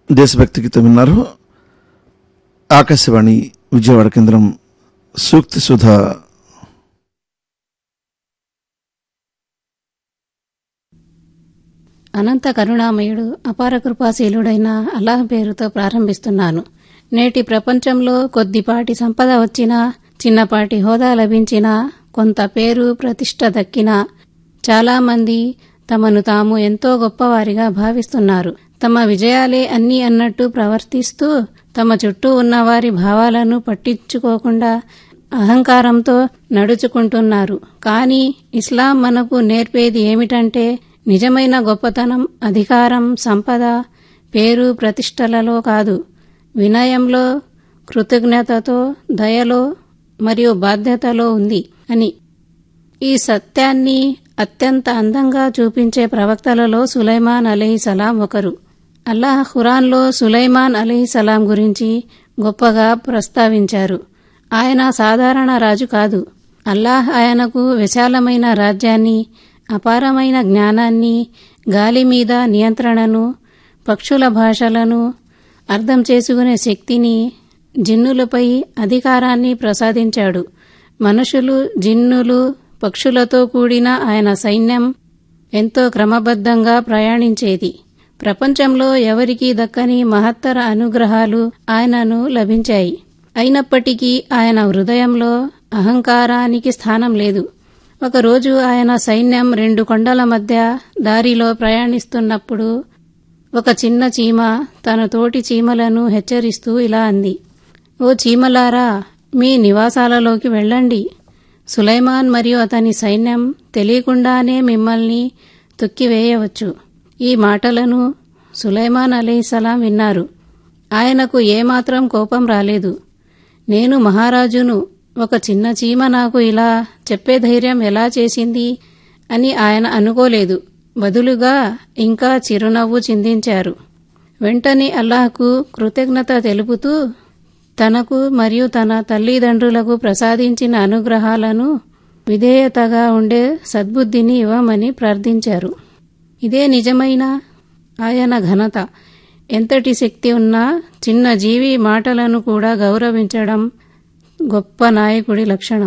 దేశభక్తి గీతం విన్నారు ఆకాశవాణి విజయవాడ కేంద్రం సూక్తి సుధా అనంత కరుణామయుడు అపార కృపాశీలుడైన అల్లాహ్ పేరుతో ప్రారంభిస్తున్నాను నేటి ప్రపంచంలో కొద్దిపాటి సంపద వచ్చినా చిన్నపాటి హోదా లభించినా కొంత పేరు ప్రతిష్ట దక్కినా చాలామంది తమను తాము ఎంతో గొప్పవారిగా భావిస్తున్నారు తమ విజయాలే అన్నీ అన్నట్టు ప్రవర్తిస్తూ తమ చుట్టూ ఉన్న వారి భావాలను పట్టించుకోకుండా అహంకారంతో నడుచుకుంటున్నారు కానీ ఇస్లాం మనకు నేర్పేది ఏమిటంటే నిజమైన గొప్పతనం అధికారం సంపద పేరు ప్రతిష్టలలో కాదు వినయంలో కృతజ్ఞతతో దయలో మరియు బాధ్యతలో ఉంది అని ఈ సత్యాన్ని అత్యంత అందంగా చూపించే ప్రవక్తలలో సులైమాన్ అలీసలాం ఒకరు అల్లాహ్ ఖురాన్లో సులైమాన్ అలీసలాం గురించి గొప్పగా ప్రస్తావించారు ఆయన సాధారణ రాజు కాదు అల్లాహ్ ఆయనకు విశాలమైన రాజ్యాన్ని అపారమైన జ్ఞానాన్ని గాలి మీద నియంత్రణను పక్షుల భాషలను అర్థం చేసుకునే శక్తిని జిన్నులపై అధికారాన్ని ప్రసాదించాడు మనుషులు జిన్నులు పక్షులతో కూడిన ఆయన సైన్యం ఎంతో క్రమబద్ధంగా ప్రయాణించేది ప్రపంచంలో ఎవరికీ దక్కని మహత్తర అనుగ్రహాలు ఆయనను లభించాయి అయినప్పటికీ ఆయన హృదయంలో అహంకారానికి స్థానం లేదు ఒకరోజు ఆయన సైన్యం రెండు కొండల మధ్య దారిలో ప్రయాణిస్తున్నప్పుడు ఒక చిన్న చీమ తన తోటి చీమలను హెచ్చరిస్తూ ఇలా అంది ఓ చీమలారా మీ నివాసాలలోకి వెళ్ళండి సులైమాన్ మరియు అతని సైన్యం తెలియకుండానే మిమ్మల్ని తొక్కివేయవచ్చు ఈ మాటలను సులైమాన్ అలీసలాం విన్నారు ఆయనకు ఏమాత్రం కోపం రాలేదు నేను మహారాజును ఒక చిన్న చీమ నాకు ఇలా చెప్పే ధైర్యం ఎలా చేసింది అని ఆయన అనుకోలేదు బదులుగా ఇంకా చిరునవ్వు చిందించారు వెంటనే అల్లాహ్కు కృతజ్ఞత తెలుపుతూ తనకు మరియు తన తల్లిదండ్రులకు ప్రసాదించిన అనుగ్రహాలను విధేయతగా ఉండే సద్బుద్ధిని ఇవ్వమని ప్రార్థించారు ఇదే నిజమైన ఆయన ఘనత ఎంతటి శక్తి ఉన్నా చిన్న జీవి మాటలను కూడా గౌరవించడం గొప్ప నాయకుడి లక్షణం